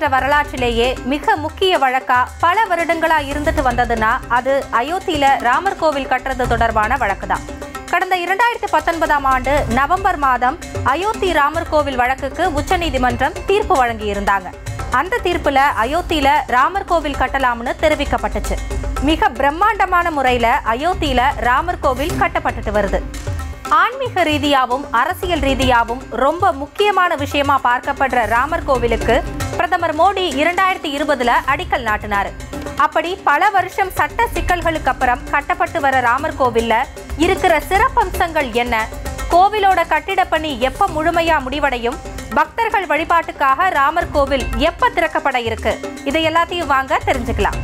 உச்சநீதிமன்ற வரலாற்றிலேயே மிக முக்கிய வழக்கா பல வருடங்களா இருந்துட்டு வந்ததுன்னா அது அயோத்தியில ராமர் கோவில் கட்டுறது தொடர்பான வழக்கு தான் கடந்த இரண்டாயிரத்தி பத்தொன்பதாம் ஆண்டு நவம்பர் மாதம் அயோத்தி ராமர் கோவில் வழக்குக்கு உச்சநீதிமன்றம் தீர்ப்பு வழங்கியிருந்தாங்க அந்த தீர்ப்புல அயோத்தியில ராமர் கோவில் கட்டலாம்னு தெரிவிக்கப்பட்டுச்சு மிக பிரம்மாண்டமான முறையில அயோத்தியில ராமர் கோவில் கட்டப்பட்டுட்டு வருது ஆன்மீக ரீதியாவும் அரசியல் ரீதியாவும் ரொம்ப முக்கியமான விஷயமா பார்க்கப்படுற ராமர் கோவிலுக்கு பிரதமர் மோடி இரண்டாயிரத்தி இருபதுல அடிக்கல் நாட்டினாரு அப்படி பல வருஷம் சட்ட சிக்கல்களுக்கு அப்புறம் கட்டப்பட்டு வர ராமர் கோவில்ல இருக்கிற சிறப்பம்சங்கள் என்ன கோவிலோட கட்டிடப் பணி எப்ப முழுமையா முடிவடையும் பக்தர்கள் வழிபாட்டுக்காக ராமர் கோவில் எப்ப திறக்கப்பட இருக்கு இதை எல்லாத்தையும் வாங்க தெரிஞ்சுக்கலாம்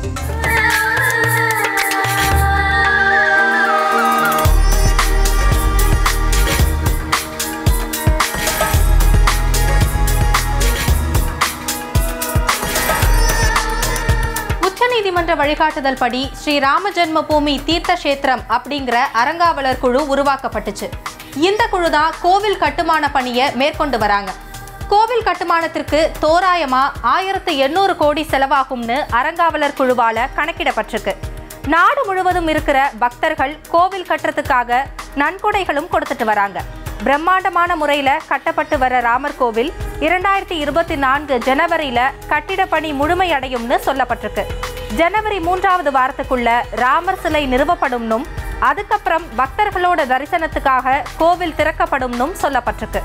உச்சநீதிமன்ற வழிகாட்டுதல் படி ஸ்ரீ ராம ஜென்ம பூமி தீர்த்த கஷேத்திரம் அப்படிங்கிற அறங்காவலர் குழு உருவாக்கப்பட்டுச்சு இந்த குழு தான் கோவில் கட்டுமான பணியை மேற்கொண்டு வராங்க கோவில் கட்டுமானத்திற்கு தோராயமா ஆயிரத்து எண்ணூறு கோடி செலவாகும்னு அறங்காவலர் குழுவால கணக்கிடப்பட்டிருக்கு நாடு முழுவதும் இருக்கிற பக்தர்கள் கோவில் கட்டுறதுக்காக நன்கொடைகளும் கொடுத்துட்டு வராங்க பிரம்மாண்டமான முறையில கட்டப்பட்டு வர ராமர் கோவில் இரண்டாயிரத்தி இருபத்தி நான்கு ஜனவரியில கட்டிடப் பணி முழுமையடையும்னு சொல்லப்பட்டிருக்கு ஜனவரி மூன்றாவது வாரத்துக்குள்ள ராமர் சிலை நிறுவப்படும்னும் அதுக்கப்புறம் பக்தர்களோட தரிசனத்துக்காக கோவில் திறக்கப்படும்னும் சொல்லப்பட்டிருக்கு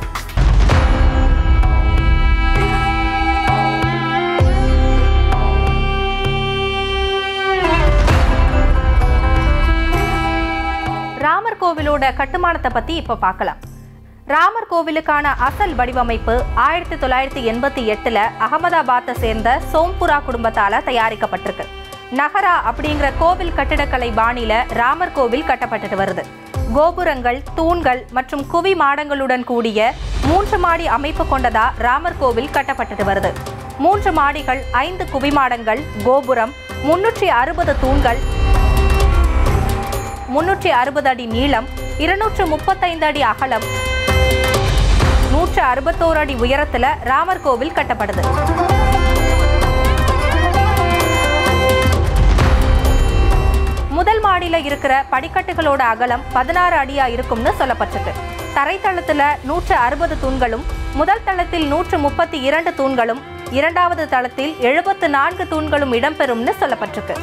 ராமர் கோவிலோட கட்டுமானத்தை பத்தி இப்ப பார்க்கலாம் ராமர் கோவிலுக்கான அசல் வடிவமைப்பு ஆயிரத்தி தொள்ளாயிரத்தி எண்பத்தி எட்டுல அகமதாபாத்தை சேர்ந்த சோம்புரா குடும்பத்தால தயாரிக்கப்பட்டிருக்கு நகரா அப்படிங்கிற கோவில் கட்டிடக்கலை பாணியில ராமர் கோவில் கட்டப்பட்டுட்டு வருது கோபுரங்கள் தூண்கள் மற்றும் குவி மாடங்களுடன் கூடிய மூன்று மாடி அமைப்பு கொண்டதா ராமர் கோவில் கட்டப்பட்டுட்டு வருது மூன்று மாடிகள் ஐந்து குவிமாடங்கள் கோபுரம் முன்னூற்றி அறுபது தூண்கள் முன்னூற்றி அறுபது அடி நீளம் இருநூற்று முப்பத்தைந்து அடி அகலம் நூற்று அறுபத்தோரு அடி உயரத்துல ராமர் கோவில் கட்டப்படுது முதல் மாடியில இருக்கிற படிக்கட்டுகளோட அகலம் பதினாறு அடியா இருக்கும்னு சொல்லப்பட்டிருக்கு தரைத்தளத்துல நூற்று அறுபது தூண்களும் முதல் தளத்தில் நூற்று முப்பத்தி இரண்டு தூண்களும் இரண்டாவது தளத்தில் எழுபத்து நான்கு தூண்களும் இடம்பெறும்னு சொல்லப்பட்டிருக்கு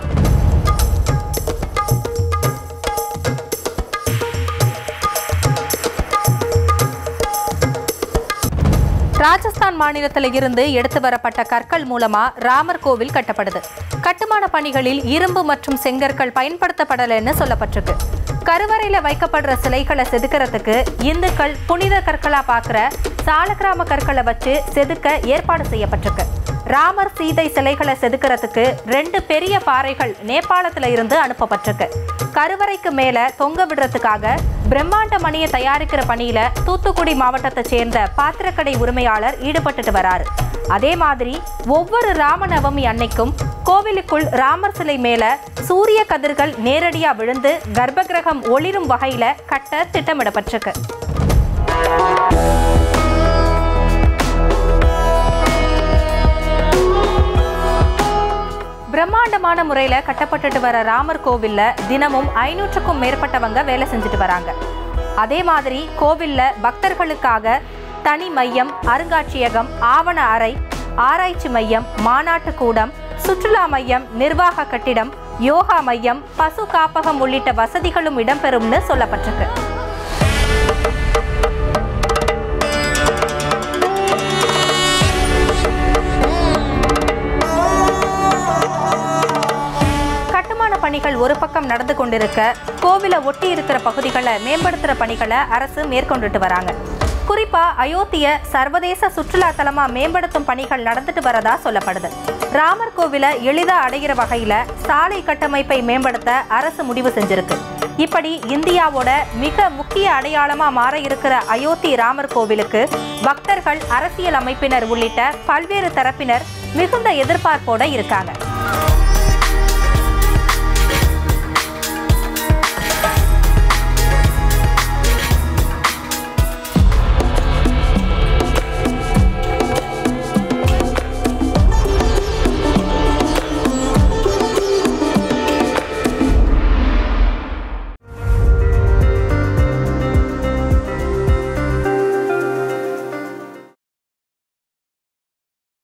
ராஜஸ்தான் மாநிலத்தில் இருந்து எடுத்து வரப்பட்ட கற்கள் மூலமா ராமர் கோவில் கட்டப்படுது கட்டுமான பணிகளில் இரும்பு மற்றும் செங்கற்கள் பயன்படுத்தப்படலைன்னு சொல்லப்பட்டிருக்கு கருவறையில வைக்கப்படுற சிலைகளை செதுக்கிறதுக்கு இந்துக்கள் புனித கற்களா பார்க்குற சாலக்கிராம கற்களை வச்சு செதுக்க ஏற்பாடு செய்யப்பட்டிருக்கு ராமர் சீதை சிலைகளை செதுக்கிறதுக்கு ரெண்டு பெரிய பாறைகள் நேபாளத்துல இருந்து அனுப்பப்பட்டிருக்கு கருவறைக்கு மேல தொங்க விடுறதுக்காக பிரம்மாண்ட மணியை தயாரிக்கிற பணியில தூத்துக்குடி மாவட்டத்தை சேர்ந்த பாத்திரக்கடை உரிமையாளர் ஈடுபட்டுட்டு வராரு அதே மாதிரி ஒவ்வொரு ராமநவமி அன்னைக்கும் கோவிலுக்குள் ராமர் சிலை மேல சூரிய கதிர்கள் நேரடியா விழுந்து கர்ப்பகிரகம் ஒளிரும் வகையில கட்ட திட்டமிடப்பட்டிருக்கு பிரம்மாண்டமான முறையில கட்டப்பட்டுட்டு வர ராமர் கோவில்ல தினமும் ஐநூற்றுக்கும் மேற்பட்டவங்க வேலை செஞ்சுட்டு வராங்க அதே மாதிரி கோவில்ல பக்தர்களுக்காக தனி மையம் அருங்காட்சியகம் ஆவண அறை ஆராய்ச்சி மையம் மாநாட்டு கூடம் சுற்றுலா மையம் நிர்வாக கட்டிடம் யோகா மையம் பசு காப்பகம் உள்ளிட்ட வசதிகளும் இடம்பெறும்னு சொல்லப்பட்டிருக்கு கட்டுமான பணிகள் ஒரு பக்கம் நடந்து கொண்டிருக்க கோவிலை ஒட்டி இருக்கிற பகுதிகளை மேம்படுத்துற பணிகளை அரசு மேற்கொண்டுட்டு வராங்க குறிப்பா அயோத்திய சர்வதேச சுற்றுலா தலமா மேம்படுத்தும் பணிகள் நடந்துட்டு வரதா சொல்லப்படுது ராமர் கோவிலை எளிதா அடைகிற வகையில சாலை கட்டமைப்பை மேம்படுத்த அரசு முடிவு செஞ்சிருக்கு இப்படி இந்தியாவோட மிக முக்கிய அடையாளமா மாற இருக்கிற அயோத்தி ராமர் கோவிலுக்கு பக்தர்கள் அரசியல் அமைப்பினர் உள்ளிட்ட பல்வேறு தரப்பினர் மிகுந்த எதிர்பார்ப்போட இருக்காங்க